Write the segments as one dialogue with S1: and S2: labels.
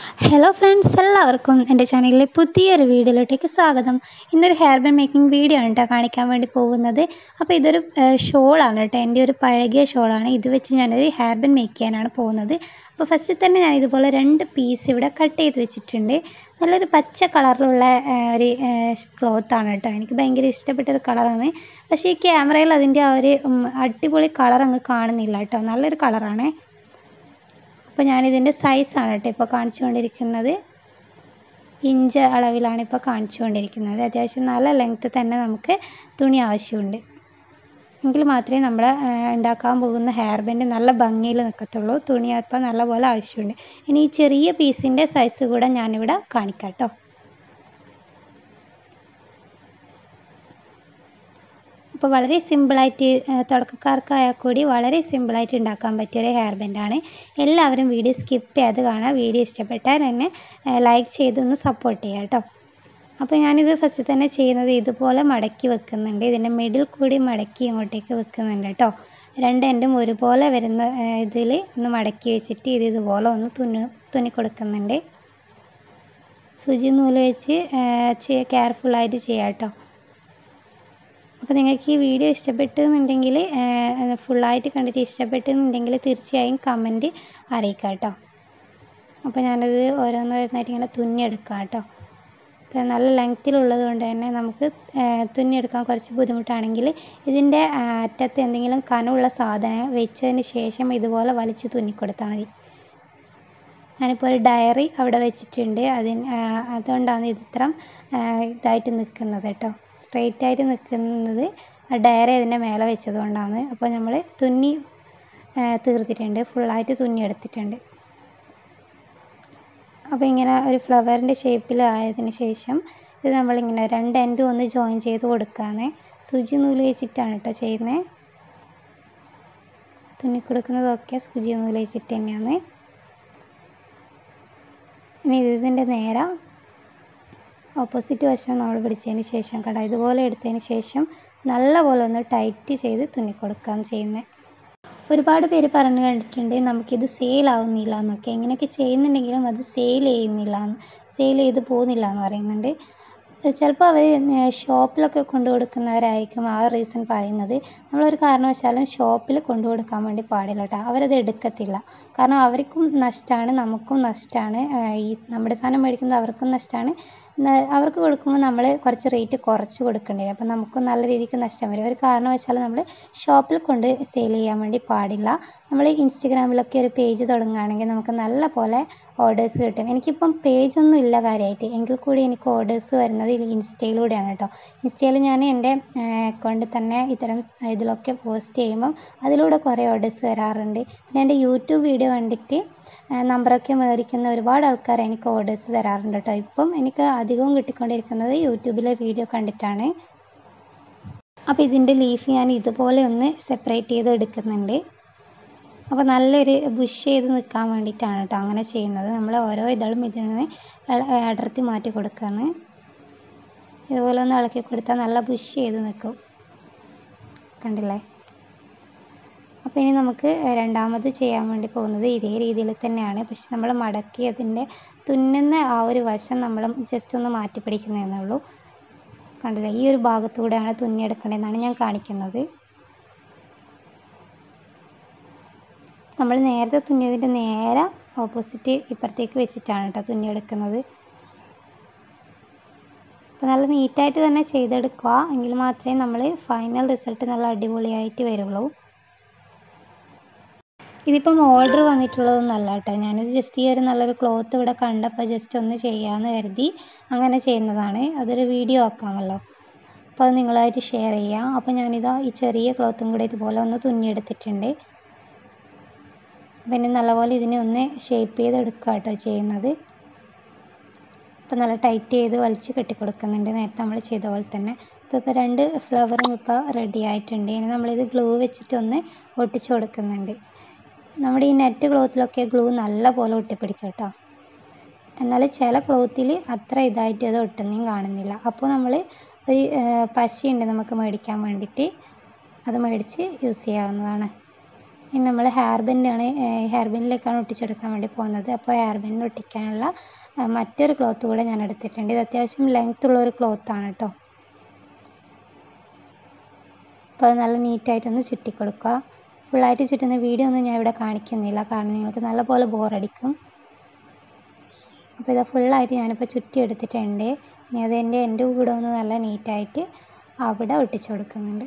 S1: hello friends എല്ലാവർക്കും എൻ്റെ ചാനലിലെ പുതിയൊരു വീഡിയോയിലോട്ടേക്ക് സ്വാഗതം ഇന്നൊരു ഹെയർ ബാൻഡ് മേക്കിംഗ് വീഡിയോ ആണ് കേട്ടോ കാണിക്കാൻ വേണ്ടി പോകുന്നത് അപ്പോൾ ഇതൊരു ഷോളാണ് കേട്ടോ എൻ്റെ ഒരു പഴകിയ ഷോളാണ് ഇത് വെച്ച് ഞാനൊരു ഹെയർ ബാൻഡ് മേക്ക് ചെയ്യാനാണ് പോകുന്നത് അപ്പോൾ ഫസ്റ്റ് തന്നെ ഞാൻ ഇതുപോലെ രണ്ട് പീസ് ഇവിടെ കട്ട് ചെയ്ത് വെച്ചിട്ടുണ്ട് നല്ലൊരു പച്ച കളറിലുള്ള ഒരു ക്ലോത്താണ് കേട്ടോ എനിക്ക് ഭയങ്കര ഇഷ്ടപ്പെട്ട ഒരു കളറാണ് പക്ഷേ ഈ ക്യാമറയിൽ അതിൻ്റെ ആ ഒരു ഉം, അടിപൊളി കളർ അങ്ങ് കാണുന്നില്ല കേട്ടോ നല്ലൊരു കളറാണേ അപ്പോൾ ഞാനിതിൻ്റെ സൈസാണ് കേട്ടോ ഇപ്പോൾ കാണിച്ചുകൊണ്ടിരിക്കുന്നത് ഇഞ്ച് അളവിലാണ് ഇപ്പോൾ കാണിച്ചുകൊണ്ടിരിക്കുന്നത് അത്യാവശ്യം നല്ല ലെങ്ത്ത് തന്നെ നമുക്ക് തുണി ആവശ്യമുണ്ട് എങ്കിൽ മാത്രമേ നമ്മൾ ഉണ്ടാക്കാൻ പോകുന്ന ഹെയർ ബാൻഡ് നല്ല ഭംഗിയിൽ നിൽക്കത്തുള്ളൂ തുണി അപ്പോൾ നല്ലപോലെ ആവശ്യമുണ്ട് ഇനി ഈ ചെറിയ പീസിൻ്റെ സൈസ് കൂടെ ഞാനിവിടെ കാണിക്കാം കേട്ടോ അപ്പോൾ വളരെ സിമ്പിളായിട്ട് തുടക്കക്കാർക്കായാൽ കൂടി വളരെ സിമ്പിളായിട്ട് ഉണ്ടാക്കാൻ പറ്റിയൊരു ഹെയർ ബാൻഡാണ് എല്ലാവരും വീഡിയോ സ്കിപ്പ് ചെയ്ത് കാണുക വീഡിയോ ഇഷ്ടപ്പെട്ടാൽ എന്നെ ലൈക്ക് ചെയ്തൊന്ന് സപ്പോർട്ട് ചെയ്യുക കേട്ടോ അപ്പോൾ ഞാനിത് ഫസ്റ്റ് തന്നെ ചെയ്യുന്നത് ഇതുപോലെ മടക്കി വെക്കുന്നുണ്ട് ഇതിൻ്റെ മിഡിൽ കൂടി മടക്കി ഇങ്ങോട്ടേക്ക് വെക്കുന്നുണ്ട് കേട്ടോ രണ്ട് എൻഡും ഒരുപോലെ വരുന്ന ഇതിൽ ഒന്ന് മടക്കി വെച്ചിട്ട് ഇത് ഇതുപോലെ ഒന്ന് തുന്നി തുന്നി കൊടുക്കുന്നുണ്ട് സൂചി നൂല് വെച്ച് കെയർഫുള്ളായിട്ട് ചെയ്യാം കേട്ടോ അപ്പോൾ നിങ്ങൾക്ക് ഈ വീഡിയോ ഇഷ്ടപ്പെട്ടെന്നുണ്ടെങ്കിൽ ഫുള്ളായിട്ട് കണ്ടിട്ട് ഇഷ്ടപ്പെട്ടെന്നുണ്ടെങ്കിൽ തീർച്ചയായും കമൻറ്റ് അറിയിക്കാം കേട്ടോ അപ്പോൾ ഞാനത് ഓരോന്നോരോന്നായിട്ട് ഇങ്ങനെ തുന്നിയെടുക്കാം കേട്ടോ ഇത് നല്ല ലെങ്ത്തിലുള്ളത് കൊണ്ട് തന്നെ നമുക്ക് തുന്നിയെടുക്കാൻ കുറച്ച് ബുദ്ധിമുട്ടാണെങ്കിൽ ഇതിൻ്റെ അറ്റത്ത് എന്തെങ്കിലും കനമുള്ള സാധനം വെച്ചതിന് ശേഷം ഇതുപോലെ വലിച്ച് തുന്നിക്കൊടുത്താൽ മതി ഞാനിപ്പോൾ ഒരു ഡയറി അവിടെ വെച്ചിട്ടുണ്ട് അതിന് അതുകൊണ്ടാണ് ഇത് ഇത്ര ഇതായിട്ട് നിൽക്കുന്നത് കേട്ടോ സ്ട്രെയിറ്റ് ആയിട്ട് നിൽക്കുന്നത് ആ ഡയറി അതിൻ്റെ മേലെ വെച്ചത് കൊണ്ടാണ് അപ്പോൾ നമ്മൾ തുന്നി തീർത്തിട്ടുണ്ട് ഫുള്ളായിട്ട് തുന്നി എടുത്തിട്ടുണ്ട് അപ്പോൾ ഇങ്ങനെ ഒരു ഫ്ലവറിൻ്റെ ഷേപ്പിൽ ആയതിന് ശേഷം ഇത് നമ്മളിങ്ങനെ രണ്ട് എൻഡും ഒന്ന് ജോയിൻ ചെയ്ത് കൊടുക്കുകയാണ് സൂചി നൂല് വെച്ചിട്ടാണ് കേട്ടോ ചെയ്യുന്നത് തുന്നി കൊടുക്കുന്നതൊക്കെ സൂചി നൂല് വെച്ചിട്ട് തന്നെയാണ് ഇനി ഇതിൻ്റെ നേരെ ഓപ്പോസിറ്റ് വശം നമ്മൾ പിടിച്ചതിന് ശേഷം കട ഇതുപോലെ എടുത്തതിന് ശേഷം നല്ലപോലെ ഒന്ന് ടൈറ്റ് ചെയ്ത് തുന്നി കൊടുക്കുകയാണ് ചെയ്യുന്നത് ഒരുപാട് പേര് പറഞ്ഞു കണ്ടിട്ടുണ്ട് നമുക്കിത് സെയിൽ ആവുന്നില്ല എന്നൊക്കെ ഇങ്ങനെയൊക്കെ ചെയ്യുന്നുണ്ടെങ്കിലും അത് സെയിൽ ചെയ്യുന്നില്ല എന്ന് സെയിൽ ചെയ്ത് പോകുന്നില്ല എന്ന് പറയുന്നുണ്ട് ചിലപ്പോൾ അവർ ഷോപ്പിലൊക്കെ കൊണ്ടു കൊടുക്കുന്നവരായിരിക്കും ആ റീസൺ പറയുന്നത് നമ്മളൊരു കാരണവശാലും ഷോപ്പിൽ കൊണ്ടു കൊടുക്കാൻ വേണ്ടി പാടില്ല കേട്ടോ അവരത് എടുക്കത്തില്ല കാരണം അവർക്കും നഷ്ടമാണ് നമുക്കും നഷ്ടമാണ് ഈ നമ്മുടെ സാധനം മേടിക്കുന്നത് അവർക്കും നഷ്ടമാണ് അവർക്ക് കൊടുക്കുമ്പോൾ നമ്മൾ കുറച്ച് റേറ്റ് കുറച്ച് കൊടുക്കേണ്ടി വരും അപ്പോൾ നമുക്കും നല്ല രീതിക്ക് നഷ്ടം വരും ഒരു കാരണവശാലും നമ്മൾ ഷോപ്പിൽ കൊണ്ട് സെയിൽ ചെയ്യാൻ വേണ്ടി പാടില്ല നമ്മൾ ഇൻസ്റ്റഗ്രാമിലൊക്കെ ഒരു പേജ് തുടങ്ങുകയാണെങ്കിൽ നമുക്ക് നല്ല പോലെ ഓർഡേഴ്സ് കിട്ടും എനിക്കിപ്പം പേജൊന്നും ഇല്ല കാര്യമായിട്ട് എങ്കിൽ കൂടി എനിക്ക് ഓർഡേഴ്സ് വരുന്നത് ഇൻസ്റ്റയിലൂടെയാണ് കേട്ടോ ഇൻസ്റ്റയിൽ ഞാൻ എൻ്റെ അക്കൗണ്ടിൽ തന്നെ ഇത്തരം ഇതിലൊക്കെ പോസ്റ്റ് ചെയ്യുമ്പം അതിലൂടെ കുറേ ഓർഡേഴ്സ് വരാറുണ്ട് പിന്നെ എൻ്റെ യൂട്യൂബ് വീഡിയോ കണ്ടിട്ട് നമ്പറൊക്കെ മേടിക്കുന്ന ഒരുപാട് ആൾക്കാർ എനിക്ക് ഓർഡേഴ്സ് തരാറുണ്ട് കേട്ടോ ഇപ്പം എനിക്ക് അധികവും കിട്ടിക്കൊണ്ടിരിക്കുന്നത് യൂട്യൂബിലെ വീഡിയോ കണ്ടിട്ടാണ് അപ്പോൾ ഇതിൻ്റെ ലീഫ് ഞാൻ ഇതുപോലെ ഒന്ന് സെപ്പറേറ്റ് ചെയ്ത് എടുക്കുന്നുണ്ട് അപ്പോൾ നല്ലൊരു ബുഷ് ചെയ്ത് നിൽക്കാൻ വേണ്ടിയിട്ടാണ് കേട്ടോ അങ്ങനെ ചെയ്യുന്നത് നമ്മൾ ഓരോ ഇതളും ഇതിൽ നിന്ന് അടർത്തി മാറ്റി കൊടുക്കുകയാണ് ഇതുപോലെ ഒന്ന് ഇളക്കി കൊടുത്താൽ നല്ല ബുഷ് ചെയ്ത് നിൽക്കും കണ്ടില്ലേ അപ്പോൾ ഇനി നമുക്ക് രണ്ടാമത് ചെയ്യാൻ വേണ്ടി പോകുന്നത് ഇതേ രീതിയിൽ തന്നെയാണ് പക്ഷെ നമ്മൾ മടക്കി അതിൻ്റെ തുന്നുന്ന ആ ഒരു വശം നമ്മൾ ജസ്റ്റ് ഒന്ന് മാറ്റി പിടിക്കുന്നതെന്നേ ഉള്ളൂ കണ്ടില്ലേ ഈ ഒരു ഭാഗത്തൂടെയാണ് തുന്നിയെടുക്കേണ്ടതെന്നാണ് ഞാൻ കാണിക്കുന്നത് നമ്മൾ നേരത്തെ തുന്നിയതിൻ്റെ നേരെ ഓപ്പോസിറ്റ് ഇപ്പുറത്തേക്ക് വെച്ചിട്ടാണ് കേട്ടോ തുന്നിയെടുക്കുന്നത് അപ്പോൾ നല്ല നീറ്റായിട്ട് തന്നെ ചെയ്തെടുക്കുക എങ്കിൽ മാത്രമേ നമ്മൾ ഫൈനൽ റിസൾട്ട് നല്ല അടിപൊളിയായിട്ട് വരുള്ളൂ ഇതിപ്പം ഓർഡർ വന്നിട്ടുള്ളതൊന്നും അല്ല കേട്ടോ ഞാനിത് ജസ്റ്റ് ഈ ഒരു നല്ലൊരു ക്ലോത്ത് ഇവിടെ കണ്ടപ്പോൾ ജസ്റ്റ് ഒന്ന് ചെയ്യാമെന്ന് കരുതി അങ്ങനെ ചെയ്യുന്നതാണ് അതൊരു വീഡിയോ ആക്കാമല്ലോ അപ്പോൾ അത് നിങ്ങളായിട്ട് ഷെയർ ചെയ്യാം അപ്പോൾ ഞാനിതാ ഈ ചെറിയ ക്ലോത്തും കൂടെ ഇതുപോലെ ഒന്ന് തുന്നിയെടുത്തിട്ടുണ്ട് പിന്നെ നല്ലപോലെ ഇതിനെ ഒന്ന് ഷേപ്പ് ചെയ്തെടുക്കുക കേട്ടോ ചെയ്യുന്നത് അപ്പോൾ നല്ല ടൈറ്റ് ചെയ്ത് വലിച്ച് കെട്ടിക്കൊടുക്കുന്നുണ്ട് നേരത്തെ നമ്മൾ ചെയ്ത പോലെ തന്നെ ഇപ്പോൾ ഇപ്പോൾ രണ്ട് ഫ്ലവറും ഇപ്പോൾ റെഡി ആയിട്ടുണ്ട് ഇനി നമ്മളിത് ഗ്ലൂ വെച്ചിട്ടൊന്ന് ഒട്ടിച്ച് കൊടുക്കുന്നുണ്ട് നമ്മുടെ ഈ നെറ്റ് ക്ലോത്തിലൊക്കെ ഗ്ലൂ നല്ല പോലെ ഒട്ടിപ്പിടിക്കും കേട്ടോ എന്നാൽ ചില ക്ലോത്തിൽ അത്ര ഇതായിട്ട് അത് ഒട്ടുന്നതും കാണുന്നില്ല അപ്പോൾ നമ്മൾ ഒരു പശയുണ്ട് നമുക്ക് മേടിക്കാൻ വേണ്ടിയിട്ട് അത് മേടിച്ച് യൂസ് ചെയ്യാവുന്നതാണ് ഇനി നമ്മൾ ഹെയർ ബാൻഡാണ് ഹെയർ ബാൻഡിലേക്കാണ് ഒട്ടിച്ചെടുക്കാൻ വേണ്ടി പോകുന്നത് അപ്പോൾ ഹെയർ ബാൻഡിന് ഒട്ടിക്കാനുള്ള ആ, മറ്റൊരു ക്ലോത്ത് കൂടെ ഞാൻ എടുത്തിട്ടുണ്ട് ഇത് അത്യാവശ്യം ലെങ്ത് ഉള്ള ഒരു ക്ലോത്താണ് കേട്ടോ അപ്പോൾ അത് നല്ല നീറ്റായിട്ടൊന്ന് ചുറ്റി കൊടുക്കുക ഫുള്ളായിട്ട് ചുറ്റുന്ന വീഡിയോ ഒന്നും ഞാൻ ഇവിടെ കാണിക്കുന്നില്ല കാരണം നിങ്ങൾക്ക് നല്ലപോലെ ബോറടിക്കും അപ്പോൾ ഇത് ഫുള്ളായിട്ട് ഞാനിപ്പോൾ ചുറ്റി എടുത്തിട്ടുണ്ട് ഇനി അത് എൻ്റെ എൻ്റെ കൂടെ ഒന്ന് നല്ല നീറ്റായിട്ട് അവിടെ ഒട്ടിച്ചു കൊടുക്കുന്നുണ്ട്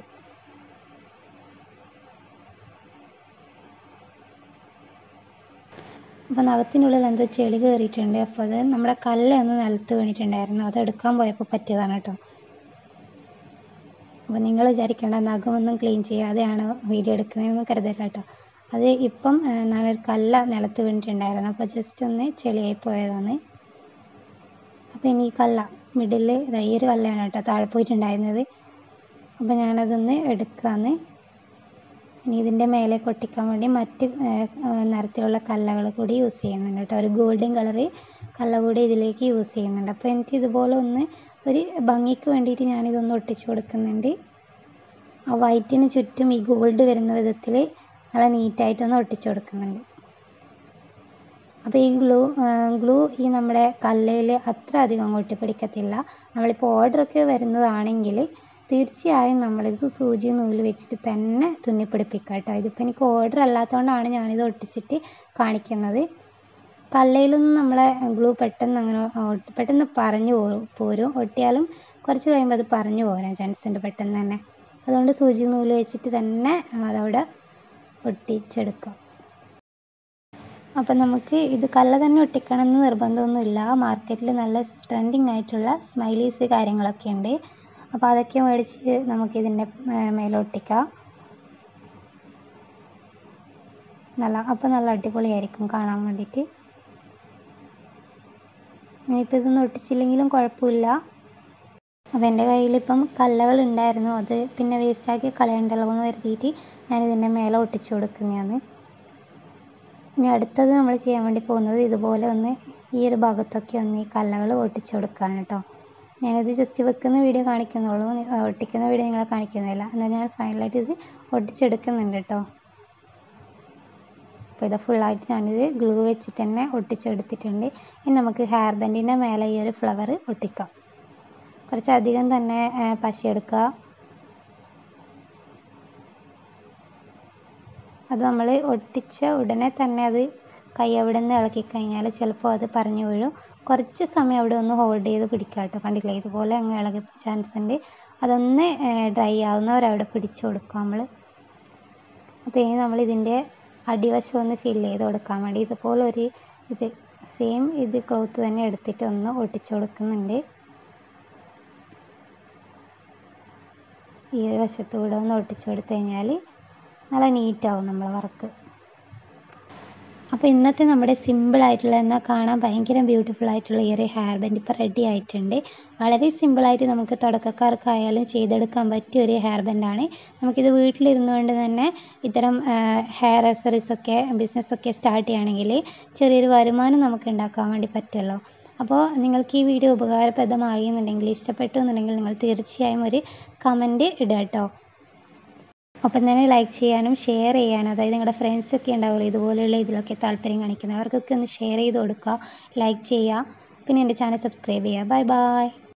S1: അപ്പോൾ നഖത്തിനുള്ളിൽ എന്തോ ചെളി കയറിയിട്ടുണ്ട് അപ്പോൾ അത് നമ്മുടെ കല്ല് ഒന്ന് നിലത്ത് വീണിട്ടുണ്ടായിരുന്നു അത് എടുക്കാൻ പോയപ്പോൾ പറ്റിയതാണ് കേട്ടോ അപ്പോൾ നിങ്ങൾ വിചാരിക്കേണ്ട നഖമൊന്നും ക്ലീൻ ചെയ്യാതെയാണ് വീഡിയോ എടുക്കുന്നതെന്ന് കരുതല്ല കേട്ടോ അത് ഇപ്പം ആ, ഞാനൊരു കല്ല നിലത്ത് വീണിട്ടുണ്ടായിരുന്നു അപ്പോൾ ജസ്റ്റ് ഒന്ന് ചെളിയായി പോയതാണ് അപ്പോൾ ഇനി ഈ കല്ല മിഡിൽ ഈ ഒരു കല്ലാണ് കേട്ടോ താഴെ പോയിട്ടുണ്ടായിരുന്നത് അപ്പോൾ ഞാനതൊന്ന് എടുക്കാന്ന് ഇനി ഇതിൻ്റെ മേലെ കൊട്ടിക്കാൻ വേണ്ടി മറ്റ് ആ, ആ, നിറത്തിലുള്ള കല്ലകൾ കൂടി യൂസ് ചെയ്യുന്നുണ്ട് കേട്ടോ ഒരു ഗോൾഡൻ കളറ് കല്ല കൂടി ഇതിലേക്ക് യൂസ് ചെയ്യുന്നുണ്ട് അപ്പോൾ എനിക്ക് ഇതുപോലെ ഒന്ന് ഒരു ഭംഗിക്ക് വേണ്ടിയിട്ട് ഞാനിതൊന്ന് ഒട്ടിച്ചു കൊടുക്കുന്നുണ്ട് ആ വൈറ്റിന് ചുറ്റും ഈ ഗോൾഡ് വരുന്ന വിധത്തിൽ നല്ല നീറ്റായിട്ടൊന്ന് ഒട്ടിച്ചു കൊടുക്കുന്നുണ്ട് അപ്പോൾ ഈ ഗ്ലൂ ഗ്ലൂ ഈ നമ്മുടെ കല്ലയിൽ അത്ര അധികം അങ്ങോട്ട് പിടിക്കത്തില്ല നമ്മളിപ്പോൾ ഓർഡറൊക്കെ വരുന്നതാണെങ്കിൽ തീർച്ചയായും നമ്മളിത് സൂചി നൂല് വെച്ചിട്ട് തന്നെ തുന്നിപ്പിടിപ്പിക്കുക കേട്ടോ ഇതിപ്പോൾ എനിക്ക് ഓർഡർ അല്ലാത്തതുകൊണ്ടാണ് ഞാനിത് ഒട്ടിച്ചിട്ട് കാണിക്കുന്നത് കല്ലയിലൊന്നും നമ്മളെ ഗ്ലൂ പെട്ടെന്ന് അങ്ങനെ ഒട്ടി- പെട്ടെന്ന് പറഞ്ഞു പോ- പോരും ഒട്ടിയാലും കുറച്ച് കഴിയുമ്പോൾ അത് പറഞ്ഞു പോരാൻ ചാൻസ് ഉണ്ട് പെട്ടെന്ന് തന്നെ അതുകൊണ്ട് സൂചി നൂല് വെച്ചിട്ട് തന്നെ അതവിടെ ഒട്ടിച്ചെടുക്കാം അപ്പം നമുക്ക് ഇത് കല്ല തന്നെ ഒട്ടിക്കണം എന്ന് നിർബന്ധമൊന്നുമില്ല മാർക്കറ്റിൽ നല്ല ട്രെൻഡിങ് ആയിട്ടുള്ള സ്മൈലീസ് കാര്യങ്ങളൊക്കെ ഉണ്ട് അപ്പോൾ അതൊക്കെ മേടിച്ച് നമുക്കിതിൻ്റെ മേലെ ഒട്ടിക്കാം നല്ല അപ്പോൾ നല്ല അടിപൊളിയായിരിക്കും കാണാൻ വേണ്ടിയിട്ട് ഇനിയിപ്പോൾ ഇതൊന്നും ഒട്ടിച്ചില്ലെങ്കിലും കുഴപ്പമില്ല അപ്പോൾ എൻ്റെ കയ്യിലിപ്പം കല്ലകൾ ഉണ്ടായിരുന്നു അത് പിന്നെ വേസ്റ്റാക്കി കളയണ്ടല്ലോ എന്ന് കരുതിയിട്ട് ഞാനിതിൻ്റെ മേലെ ഒട്ടിച്ചു കൊടുക്കുന്നതാണ് ഇനി അടുത്തത് നമ്മൾ ചെയ്യാൻ വേണ്ടി പോകുന്നത് ഇതുപോലെ ഒന്ന് ഈ ഒരു ഭാഗത്തൊക്കെ ഒന്ന് ഈ കല്ലകൾ ഒട്ടിച്ചു കൊടുക്കുകയാണ് കേട്ടോ ഞാനിത് ജസ്റ്റ് വെക്കുന്ന വീഡിയോ കാണിക്കുന്നുള്ളൂ നി- ആ, ഒട്ടിക്കുന്ന വീഡിയോ നിങ്ങളെ കാണിക്കുന്നില്ല എന്നാൽ ഞാൻ ഫൈനലായിട്ട് ഇത് ഒട്ടിച്ചെടുക്കുന്നുണ്ട് കേട്ടോ അപ്പോൾ ഇത് ഫുള്ളായിട്ട് ഞാനിത് ഗ്ലൂ വെച്ചിട്ട് തന്നെ ഒട്ടിച്ചെടുത്തിട്ടുണ്ട് ഇനി നമുക്ക് ഹെയർ ബാൻഡിൻ്റെ മേലെ ഈ ഒരു ഫ്ലവർ ഒട്ടിക്കാം കുറച്ചധികം തന്നെ ആ, പശ എടുക്കുക അത് നമ്മൾ ഒട്ടിച്ച ഉടനെ തന്നെ അത് കൈ അവിടെ നിന്ന് ഇളക്കി കഴിഞ്ഞാൽ ചിലപ്പോൾ അത് പറഞ്ഞു വീഴും കുറച്ച് സമയം അവിടെ ഒന്ന് ഹോൾഡ് ചെയ്ത് പിടിക്കുക കേട്ടോ കണ്ടില്ലേ ഇതുപോലെ അങ്ങ് ഇളകി ചാൻസ് ഉണ്ട് അതൊന്ന് ഡ്രൈ ആവുന്നവരവിടെ പിടിച്ച് കൊടുക്കും നമ്മൾ അപ്പോൾ ഇനി നമ്മൾ ഇതിൻ്റെ അടിവശം ഒന്ന് ഫില്ല് ചെയ്ത് കൊടുക്കാൻ വേണ്ടി ഇതുപോലെ ഒരു ഇത് സെയിം ഇത് ക്ലോത്ത് തന്നെ എടുത്തിട്ട് ഒന്ന് ഒട്ടിച്ചു കൊടുക്കുന്നുണ്ട് ഈ ഒരു വശത്തൂടെ ഒന്ന് ഒട്ടിച്ചു കൊടുത്തു കഴിഞ്ഞാൽ നല്ല നീറ്റാവും നമ്മളെ വർക്ക് അപ്പോൾ ഇന്നത്തെ നമ്മുടെ സിമ്പിളായിട്ടുള്ള എന്നാൽ കാണാൻ ഭയങ്കര ബ്യൂട്ടിഫുൾ ആയിട്ടുള്ള ഈ ഒരു ഹെയർ ബാൻഡ് ഇപ്പോൾ റെഡി ആയിട്ടുണ്ട് വളരെ സിമ്പിളായിട്ട് നമുക്ക് തുടക്കക്കാർക്കായാലും ചെയ്തെടുക്കാൻ പറ്റിയ ഒരു ഹെയർ ബാൻഡാണ് നമുക്കിത് വീട്ടിലിരുന്നുകൊണ്ട് തന്നെ ഇത്തരം ഹെയർ അക്സറീസൊക്കെ ബിസിനസ്സൊക്കെ സ്റ്റാർട്ട് ചെയ്യുകയാണെങ്കിൽ ചെറിയൊരു വരുമാനം നമുക്ക് ഉണ്ടാക്കാൻ വേണ്ടി പറ്റുമല്ലോ അപ്പോൾ നിങ്ങൾക്ക് ഈ വീഡിയോ ഉപകാരപ്രദമായി എന്നുണ്ടെങ്കിൽ ഇഷ്ടപ്പെട്ടു എന്നുണ്ടെങ്കിൽ നിങ്ങൾ തീർച്ചയായും ഒരു കമൻറ്റ് ഇടുക കേട്ടോ ഒപ്പം തന്നെ ലൈക്ക് ചെയ്യാനും ഷെയർ ചെയ്യാനും അതായത് നിങ്ങളുടെ ഫ്രണ്ട്സൊക്കെ ഉണ്ടാവില്ല ഇതുപോലെയുള്ള ഇതിലൊക്കെ താല്പര്യം കാണിക്കുന്നത് അവർക്കൊക്കെ ഒന്ന് ഷെയർ ചെയ്ത് കൊടുക്കുക ലൈക്ക് ചെയ്യുക പിന്നെ എൻ്റെ ചാനൽ സബ്സ്ക്രൈബ് ചെയ്യുക ബൈ ബൈ